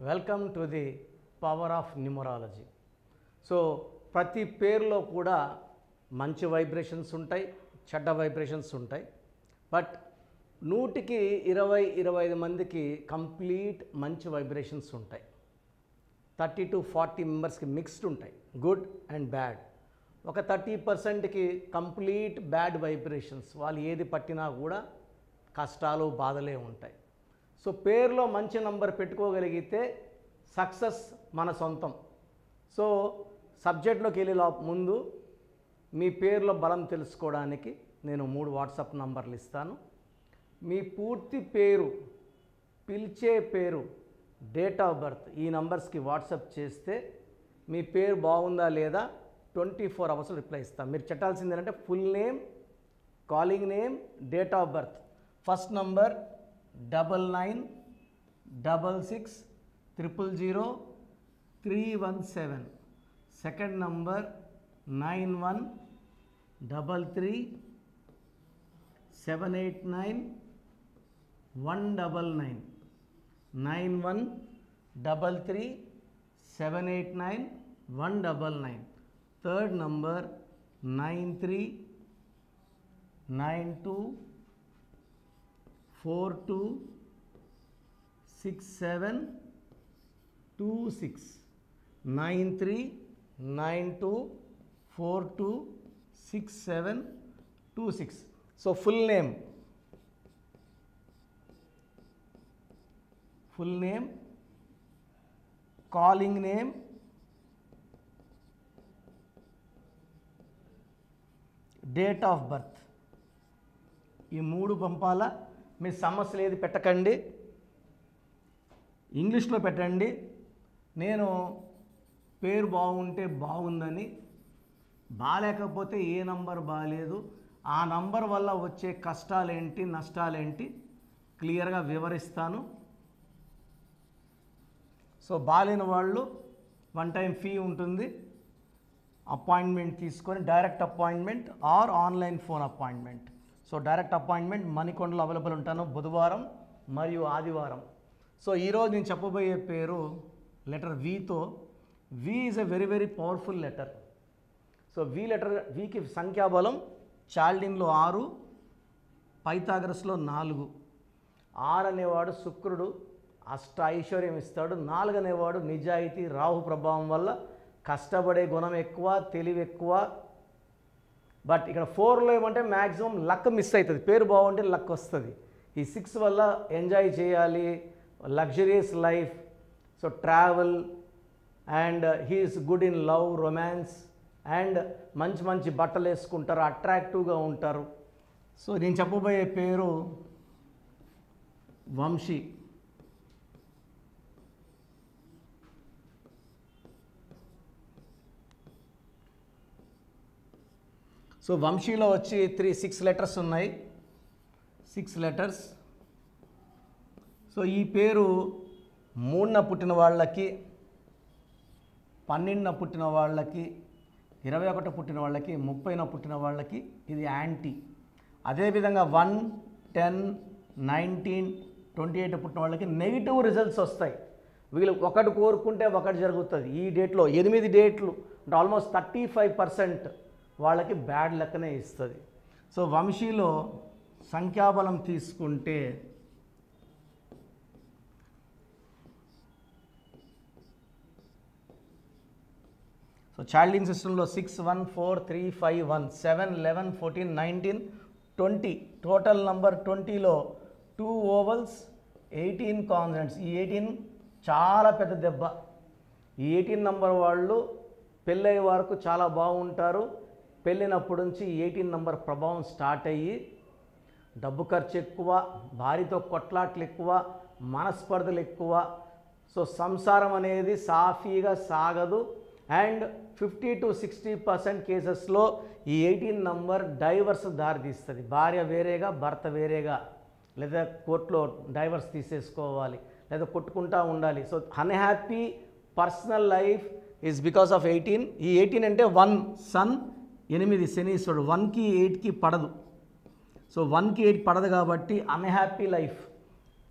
welcome to the power of numerology so ప్రతి పేరులో కూడా మంచి వైబ్రేషన్స్ ఉంటాయి చెడ్డ వైబ్రేషన్స్ ఉంటాయి బట్ నూటికి ఇరవై ఇరవై ఐదు మందికి కంప్లీట్ మంచి వైబ్రేషన్స్ ఉంటాయి థర్టీ టు ఫార్టీ మెంబర్స్కి మిక్స్డ్ ఉంటాయి గుడ్ అండ్ బ్యాడ్ ఒక థర్టీ పర్సెంట్కి కంప్లీట్ బ్యాడ్ వైబ్రేషన్స్ వాళ్ళు ఏది పట్టినా కూడా కష్టాలు బాధలే ఉంటాయి సో పేరులో మంచి నంబర్ పెట్టుకోగలిగితే సక్సెస్ మన సొంతం సో సబ్జెక్ట్లోకి వెళ్ళే లో- ముందు మీ పేరులో బలం తెలుసుకోవడానికి నేను మూడు వాట్సాప్ నంబర్లు ఇస్తాను మీ పూర్తి పేరు పిలిచే పేరు డేట్ ఆఫ్ బర్త్ ఈ నంబర్స్కి వాట్సాప్ చేస్తే మీ పేరు బాగుందా లేదా ట్వంటీ ఫోర్ అవర్స్ రిప్లై ఇస్తాం మీరు చెప్పాల్సింది ఏంటంటే full name calling name date of birth first number double nine double six triple zero three one seven second number nine one double three seven eight nine one double nine nine one double three seven eight nine one double nine third number nine three nine two four two six seven two six nine three nine two four two six seven two six so full name full name calling name date of birth ఈ మూడు పంపాలా మీ సమస్యలు ఏది పెట్టకండి ఇంగ్లీష్లో పెట్టండి నేను పేరు బాగుంటే బాగుందని బాగాలేకపోతే ఏ నంబర్ బాగాలేదు ఆ నంబర్ వల్ల వచ్చే కష్టాలేంటి నష్టాలేంటి క్లియర్గా వివరిస్తాను సో బాలేని వాళ్ళు వన్ టైం ఫీ ఉంటుంది అపాయింట్మెంట్ తీసుకొని direct appointment or online phone appointment so direct appointment మణికొండలో అవైలబుల్ ఉంటాను బుధవారం మరియు ఆదివారం సో ఈరోజు నేను చెప్పబోయే పేరు లెటర్ వితో V is a very very powerful letter so V letter వికి సంఖ్యాబలం చాల్డిన్లో ఆరు పైథాగరస్లో నాలుగు ఆరు అనేవాడు శుక్రుడు అష్ట ఐశ్వర్యం ఇస్తాడు నాలుగు అనేవాడు నిజాయితీ రాహు ప్రభావం వల్ల కష్టపడే గుణం ఎక్కువ తెలివి ఎక్కువ బట్ ఇక్కడ ఫోర్లో ఏమంటే మ్యాక్సిమం లక్ మిస్ అవుతుంది పేరు బాగుంటే లక్ వస్తుంది ఈ సిక్స్ వల్ల ఎంజాయ్ చేయాలి luxurious life so travel and he is good in love romance and మంచి మంచి బట్టలు వేసుకుంటారు అట్రాక్టివ్గా ఉంటారు సో నేను చెప్పబోయే పేరు వంశీ సో వంశీలో వచ్చి త్రీ సిక్స్ లెటర్స్ ఉన్నాయి సిక్స్ లెటర్స్ సో ఈ పేరు మూడున పుట్టిన వాళ్ళకి పన్నెండున పుట్టిన వాళ్ళకి ఇరవై ఒకటి పుట్టిన వాళ్ళకి ముప్పైన పుట్టిన వాళ్ళకి ఇది యాంటీ అదేవిధంగా one ten nineteen twenty eight పుట్టిన వాళ్ళకి నెగిటివ్ రిజల్ట్స్ వస్తాయి వీళ్ళు ఒకటి కోరుకుంటే ఒకటి జరుగుతుంది ఈ డేట్లో ఎనిమిది డేట్లు అంటే ఆల్మోస్ట్ థర్టీ ఫైవ్ పర్సెంట్ వాళ్ళకి బ్యాడ్ లెక్కనే ఇస్తుంది సో వంశీలో సంఖ్యాబలం తీసుకుంటే సో చైల్డ్ సిస్టంలో six one four three five one seven eleven fourteen nineteen twenty total number ట్వంటీలో టూ ఓవల్స్ ఎయిటీన్ కాన్సనెంట్స్ ఈ ఎయిటీన్ చాలా పెద్ద దెబ్బ ఈ ఎయిటీన్ నంబర్ వాళ్ళు పెళ్ళయ్యే వరకు చాలా బాగుంటారు పెళ్ళినప్పటి నుంచి ఎయిటీన్ నంబర్ ప్రభావం స్టార్ట్ అయ్యి డబ్బు ఖర్చు ఎక్కువ భార్యతో కొట్లాట్లు ఎక్కువ మనస్పర్ధలు ఎక్కువ సో సంసారం అనేది సాఫీగా సాగదు and fifty to sixty percent కేసెస్లో ఈ ఎయిటీన్ నంబర్ డైవర్స్ దారితీస్తుంది భార్య వేరేగా భర్త వేరేగా లేదా కోర్టులో డైవర్స్ తీసేసుకోవాలి లేదా కొట్టుకుంటా ఉండాలి so unhappy personal life is because of eighteen ఈ ఎయిటీన్ అంటే వన్ సన్ ఎనిమిది శనీశ్వరుడు వన్కి ఎయిట్కి పడదు సో వన్కి ఎయిట్ పడదు కాబట్టి unhappy life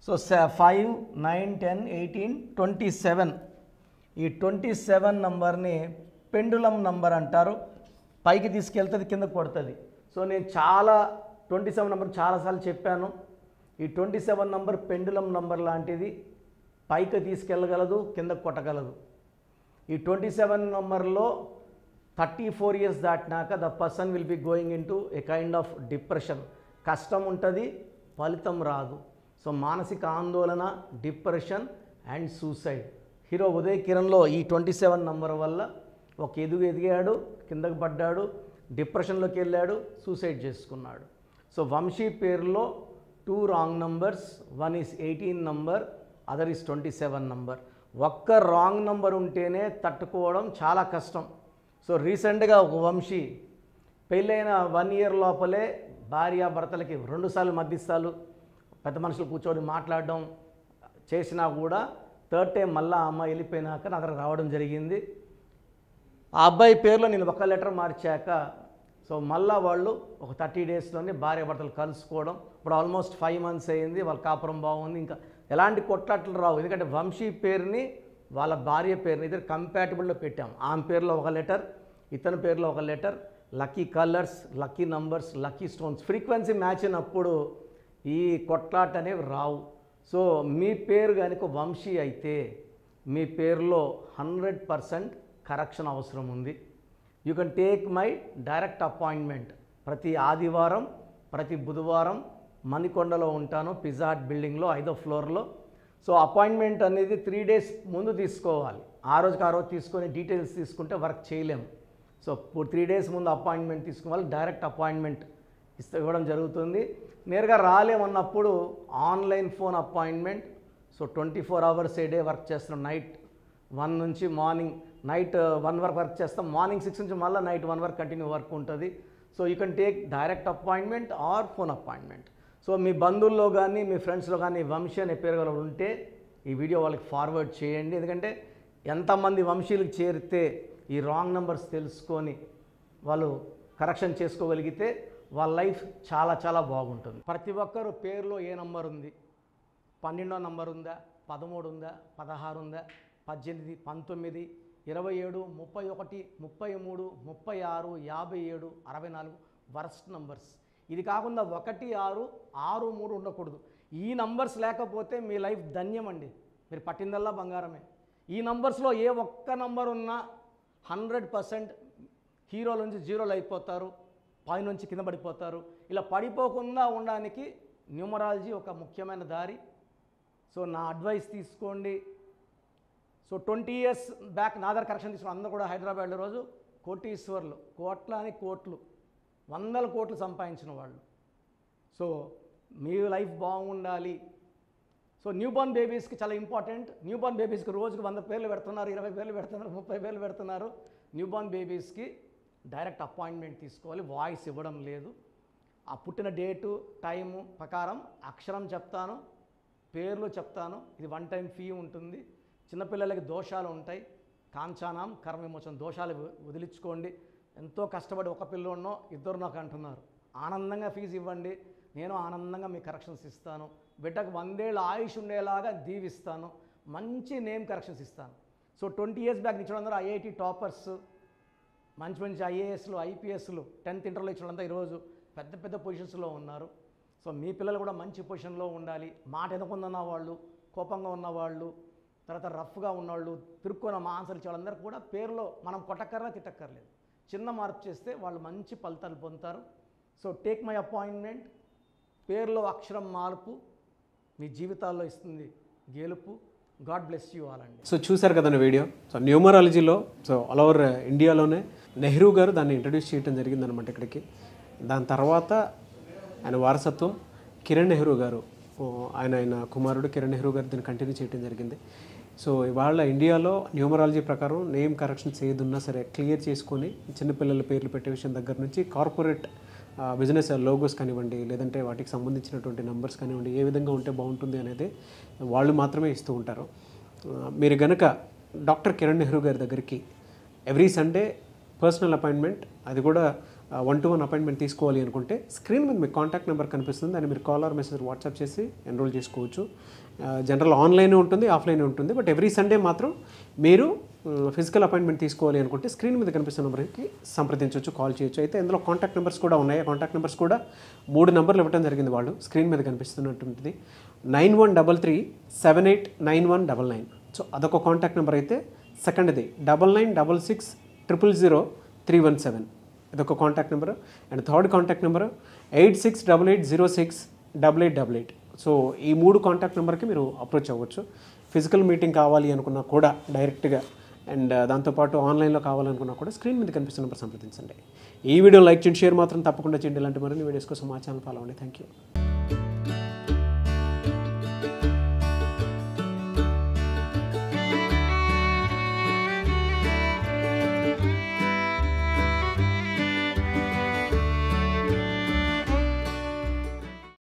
so five nine ten eighteen twenty seven ఈ ట్వంటీ సెవెన్ నంబర్ని పెండులం నంబర్ అంటారు పైకి తీసుకెళ్తుంది కిందకు కొడుతుంది సో నేను చాలా ట్వంటీ సెవెన్ నంబర్ చాలాసార్లు చెప్పాను ఈ twenty seven number pendulum number లాంటిది పైకి తీసుకెళ్ళగలదు కిందకు కొట్టగలదు ఈ ట్వంటీ సెవెన్ నంబర్లో థర్టీ ఫోర్ ఇయర్స్ దాటినాక the person will be going in to a kind of depression కష్టం ఉంటుంది ఫలితం రాదు సో మానసిక ఆందోళన depression and suicide hero Uday కిరణ్లో ఈ ట్వంటీ సెవెన్ నంబర్ వల్ల ఒక ఎదుగు ఎదిగాడు కిందకు పడ్డాడు డిప్రెషన్లోకి వెళ్ళాడు సూసైడ్ చేసుకున్నాడు సో వంశీ పేరులో two wrong numbers one is eighteen number other is twenty seven number ఒక్క రాంగ్ నంబర్ ఉంటేనే తట్టుకోవడం చాలా కష్టం సో రీసెంట్గా ఒక వంశీ పెళ్ళైన వన్ ఇయర్ లోపలే భార్య భర్తలకి రెండుసార్లు మధ్యస్థాలు పెద్ద మనుషులు కూర్చొని మాట్లాడడం చేసినా కూడా థర్డ్ టైం మళ్ళీ ఆ అమ్మాయి వెళ్ళిపోయినాక నా దగ్గర రావడం జరిగింది ఆ అబ్బాయి పేరులో నేను ఒక లెటర్ మార్చాక సో మళ్ళా వాళ్ళు ఒక థర్టీ డేస్లోనే భార్య భర్తలు కలుసుకోవడం ఇప్పుడు ఆల్మోస్ట్ ఫైవ్ మంత్స్ అయింది వాళ్ళ కాపురం బాగుంది ఇంకా ఎలాంటి కొట్లాట్లు రావు ఎందుకంటే వంశీ పేరుని వాళ్ళ భార్య పేరుని ఇద్దరు కంపాటబుల్లో పెట్టాం ఆమె పేరులో ఒక లెటర్ ఇతని పేరులో ఒక letter lucky colours lucky numbers lucky stones frequency match అయినప్పుడు ఈ కొట్లాట అనేవి రావు సో మీ పేరు కనుక వంశీ అయితే మీ పేరులో హండ్రెడ్ పర్సెంట్ కరెక్షన్ అవసరం ఉంది you can take my direct appointment ప్రతి ఆదివారం ప్రతి బుధవారం మణికొండలో ఉంటాను పిజ్జా హట్ బిల్డింగ్లో ఐదో ఫ్లోర్లో సో అపాయింట్మెంట్ అనేది త్రీ డేస్ ముందు తీసుకోవాలి ఆ రోజుకి ఆ రోజు తీసుకొని డీటెయిల్స్ తీసుకుంటే వర్క్ చేయలేము సో ఇప్పుడు త్రీ డేస్ ముందు అపాయింట్మెంట్ తీసుకోవాలి డైరెక్ట్ అపాయింట్మెంట్ ఇస్తే ఇవ్వడం జరుగుతుంది నేరుగా రాలేమన్నప్పుడు online phone appointment so twenty four hours a day work చేస్తున్నాం నైట్ వన్ నుంచి మార్నింగ్ నైట్ వన్ వరకు వర్క్ చేస్తాం మార్నింగ్ సిక్స్ నుంచి మళ్ళీ నైట్ వన్ వరకు కంటిన్యూ వర్క్ ఉంటుంది so you can take direct appointment or phone appointment so మీ బంధువుల్లో కానీ మీ ఫ్రెండ్స్లో కానీ వంశీ అనే పేరు గల ఉంటే ఈ వీడియో వాళ్ళకి ఫార్వర్డ్ చేయండి ఎందుకంటే ఎంతమంది వంశీలకు చేరితే ఈ రాంగ్ నెంబర్స్ తెలుసుకొని వాళ్ళు కరెక్షన్ చేసుకోగలిగితే వాళ్ళ లైఫ్ చాలా చాలా బాగుంటుంది ప్రతి ఒక్కరు పేరులో ఏ నంబర్ ఉంది పన్నెండో నంబర్ ఉందా పదమూడు ఉందా పదహారు ఉందా పద్దెనిమిది పంతొమ్మిది ఇరవై ఏడు ముప్పై ఒకటి ముప్పై మూడు ముప్పై ఆరు యాభై ఏడు అరవై నాలుగు వర్స్ట్ నంబర్స్ ఇది కాకుండా ఒకటి ఆరు ఆరు మూడు ఉండకూడదు ఈ నంబర్స్ లేకపోతే మీ లైఫ్ ధన్యం అండి మీరు పట్టిందల్లా బంగారమే ఈ నంబర్స్లో ఏ ఒక్క నంబర్ ఉన్నా హండ్రెడ్ పర్సెంట్ హీరోల నుంచి జీరోలు అయిపోతారు పైనుంచి కింద పడిపోతారు ఇలా పడిపోకుండా ఉండడానికి న్యూమరాలజీ ఒక ముఖ్యమైన దారి సో నా అడ్వైస్ తీసుకోండి సో ట్వంటీ ఇయర్స్ బ్యాక్ నా దగ్గర కరెక్షన్ తీసుకున్న అందరూ కూడా హైదరాబాద్లో రోజు కోటీశ్వర్లు కోట్ల అని కోట్లు వందల కోట్లు సంపాదించిన వాళ్ళు సో మీ లైఫ్ బాగుండాలి సో న్యూ బోర్న్ బేబీస్కి చాలా ఇంపార్టెంట్ న్యూ బోర్న్ బేబీస్కి రోజుకి వంద పేర్లు పెడుతున్నారు ఇరవై పేర్లు పెడుతున్నారు ముప్పై పేర్లు పెడుతున్నారు న్యూ బోర్న్ బేబీస్కి డైరెక్ట్ అపాయింట్మెంట్ తీసుకోవాలి వాయిస్ ఇవ్వడం లేదు ఆ పుట్టిన డేటు టైము ప్రకారం అక్షరం చెప్తాను పేర్లు చెప్తాను ఇది వన్ టైం ఫీ ఉంటుంది చిన్నపిల్లలకి దోషాలు ఉంటాయి కాంచానం కర్మ విమోచన దోషాలు వ- వదిలించుకోండి ఎంతో కష్టపడి ఒక పిల్లోన్నో ఇద్దరు నాకు అంటున్నారు ఆనందంగా ఫీజు ఇవ్వండి నేను ఆనందంగా మీ కరెక్షన్స్ ఇస్తాను బిడ్డకు వందేళ్ళ ఆయుష్ ఉండేలాగా దీవిస్తాను మంచి నేమ్ కరెక్షన్స్ ఇస్తాను సో ట్వంటీ ఇయర్స్ బ్యాక్ నుంచి అందరూ ఐఐటి టాపర్స్ మంచి మంచి ఐఏఎస్లు ఐపీఎస్లు టెన్త్ ఇంటర్లో ఇచ్చిన వాళ్ళంతా ఈరోజు పెద్ద పెద్ద పొజిషన్స్లో ఉన్నారు సో మీ పిల్లలు కూడా మంచి పొజిషన్లో ఉండాలి మాట ఎదకుందన్న వాళ్ళు కోపంగా ఉన్నవాళ్ళు తర్వాత రఫ్గా ఉన్నవాళ్ళు తిరుక్కున్న మా ఆన్సర్ ఇచ్చే వాళ్ళందరూ కూడా పేరులో మనం కొట్టక్కర్లా తిట్టక్కర్లేదు చిన్న మార్పు చేస్తే వాళ్ళు మంచి ఫలితాలు పొందుతారు సో టేక్ మై అపాయింట్మెంట్ పేరులో అక్షరం మార్పు మీ జీవితాల్లో ఇస్తుంది గెలుపు గాడ్ బ్లెస్ యూ ఆల్ అండి సో చూశారు కదండి వీడియో సో న్యూమరాలజీలో సో ఆల్ ఓవర్ ఇండియాలోనే నెహ్రూ గారు దాన్ని ఇంట్రడ్యూస్ చేయడం జరిగిందనమాట ఇక్కడికి దాని తర్వాత ఆయన వారసత్వం కిరణ్ నెహ్రూ గారు ఓ, ఆయన ఆయన కుమారుడు కిరణ్ నెహ్రూ గారు దీన్ని కంటిన్యూ చేయడం జరిగింది సో ఇవాళ ఇండియాలో న్యూమరాలజీ ప్రకారం నేమ్ కరెక్షన్స్ ఏదున్నా సరే క్లియర్ చేసుకొని చిన్నపిల్లల పేర్లు పెట్టే విషయం దగ్గర నుంచి కార్పొరేట్ బిజినెస్ లోగోస్ కానివ్వండి లేదంటే వాటికి సంబంధించినటువంటి నంబర్స్ కానివ్వండి ఏ విధంగా ఉంటే బాగుంటుంది అనేది వాళ్ళు మాత్రమే ఇస్తూ ఉంటారు ఆ, మీరు గనక డాక్టర్ కిరణ్ నెహ్రూ గారి దగ్గరికి ఎవ్రీ సండే పర్సనల్ అపాయింట్మెంట్ అది కూడా వన్ టు వన్ అపాయింట్మెంట్ తీసుకోవాలి అనుకుంటే స్క్రీన్ మీద మీకు కాంటాక్ట్ నెంబర్ కనిపిస్తుంది దాన్ని మీరు కాల్ ఆర్ మెసేజ్ వాట్సాప్ చేసి ఎన్రోల్ చేసుకోవచ్చు జనరల్ ఆన్లైన్ ఉంటుంది ఆఫ్లైన్ ఉంటుంది బట్ ఎవ్రీ సండే మాత్రం మీరు ఫిజికల్ అపాయింట్మెంట్ తీసుకోవాలి అనుకుంటే స్క్రీన్ మీద కనిపిస్తున్న నెంబర్కి సంప్రదించవచ్చు కాల్ చేయొచ్చు అయితే ఇందులో కాంటాక్ట్ నెంబర్స్ కూడా ఉన్నాయి ఆ కాంటాక్ట్ నెంబర్స్ కూడా మూడు నెంబర్లు ఇవ్వడం జరిగింది వాళ్ళు స్క్రీన్ మీద కనిపిస్తున్నటువంటిది nine one double three seven eight nine one double nine so అదొక కాంటాక్ట్ నెంబర్ అయితే సెకండ్ది double nine double six triple zero three one seven ఇదొక contact number and third contact number eight six double eight zero six double eight double eight so ఈ మూడు contact నెంబర్కి మీరు approach అవ్వచ్చు physical meeting కావాలి అనుకున్నా కూడా డైరెక్ట్గా అండ్ దాంతోపాటు ఆన్లైన్లో కావాలనుకున్నా కూడా స్క్రీన్ మీద కనిపిస్తున్న నెంబర్ సంప్రదించండి ఈ వీడియో లైక్ చేయండి షేర్ మాత్రం తప్పకుండా చేయండి ఇలాంటి మరిన్ని వీడియోస్ కోసం మా ఛానల్ ఫాలో అవ్వండి థ్యాంక్ యూ